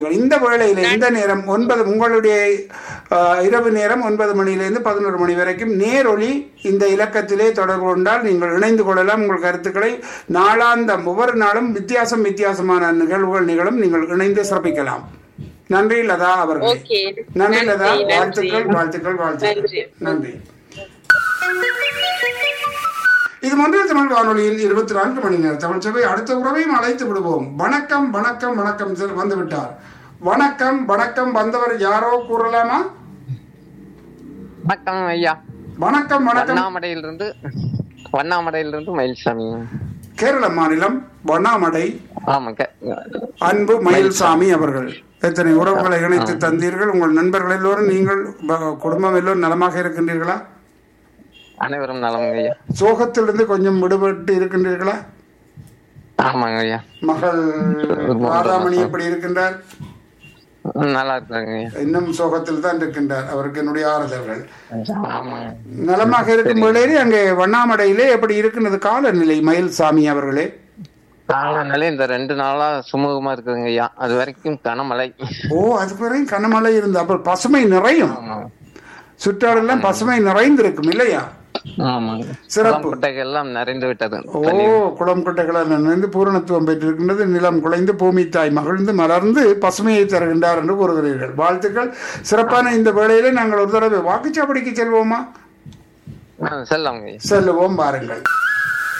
இந்த வேளையில் இந்த நேரம் ஒன்பது உங்களுடைய அஹ், இரவு நேரம் ஒன்பது மணியிலிருந்து பதினோரு மணி வரைக்கும் நேரொலி இந்த இலக்கத்திலே தொடர்பு கொண்டால் நீங்கள் இணைந்து கொள்ளலாம் உங்கள் கருத்துக்களை நாளாந்தம் ஒவ்வொரு நாளும் வித்தியாசம் வித்தியாசமான நிகழ்வுகள் நிகழும் நீங்கள் இணைந்து சிறப்பிக்கலாம் நன்றி லதா அவர்களே ஓகே நன்றி லதா நன்றி, வாழ்த்துக்கள் நன்றி. வாழ்த்துக்கள் வாழ்த்துக்கள் நன்றி. நன்றி இது மன்றில் தமிழ் வானொலியில் இருபத்தி நான்கு மணி நேர தமிழ் சபை அடுத்த உறவையும் அழைத்து விடுவோம் வணக்கம் வணக்கம் வணக்கம் சார் வந்து விட்டார் வணக்கம் வணக்கம் வந்தவர் யாரோ கூறலாமா வணக்கம் ஐயா வணக்கம் வணக்கம் வண்ணாமடையிலிருந்து வண்ணாமடையிலிருந்து மயில்சாமி கேரள மாநிலம் வண்ணாமடை ஆமாங்க அன்பு மயில்சாமி அவர்கள் எத்தனை உறவுகளை இணைத்து தந்தீர்கள் உங்கள் நண்பர்கள் எல்லோரும் நீங்கள் ப- குடும்பம் எல்லோரும் நலமாக இருக்கின்றீர்களா அனைவரும் நலமுங்க ஐயா சோகத்திலிருந்து கொஞ்சம் விடுபட்டு இருக்கின்றீர்களா ஆமாங்க ஐயா மகள் ராதாமணி எப்படி இருக்கின்றார் ம், நல்லா இருக்காங்க ஐயா இன்னும் சோகத்தில் தான் இருக்கின்றார் அவருக்கு என்னுடைய ஆறுதல்கள் ஆமாங்க நலமாக இருக்கும் வேளையிலே அங்கே வண்ணாமடையிலே எப்படி இருக்கின்றது காலநிலை மயில்சாமி அவர்களே அதனால இந்த ரெண்டு நாளா சுமூகமா இருக்குதுங்க ஐயா அது வரைக்கும் கனமழை ஓ அதுக்கு வரையும் கனமழை இருந்து அப்ப பசுமை நிறையும் ஆமாங்க சுற்றாடெல்லாம் பசுமை நிறைந்திருக்கும் இல்லையா ஆமாங்க சிறப்பு. குட்டைகள் எல்லாம் நிறைந்து விட்டது ஓ குளம் குட்டைகளால் நிறைந்து பூரணத்துவம் பெற்றிருக்கின்றது நிலம் குலைந்து பூமி தாய் மகிழ்ந்து மலர்ந்து பசுமையை தருகின்றார் என்று கூறுகிறீர்கள் வாழ்த்துக்கள் சிறப்பான இந்த வேளையிலே நாங்கள் ஒரு தடவை வாக்குச்சாவடிக்கு செல்வோமா ஆ, செல்லாமுங்க ஐயா செல்லுவோம் பாருங்கள்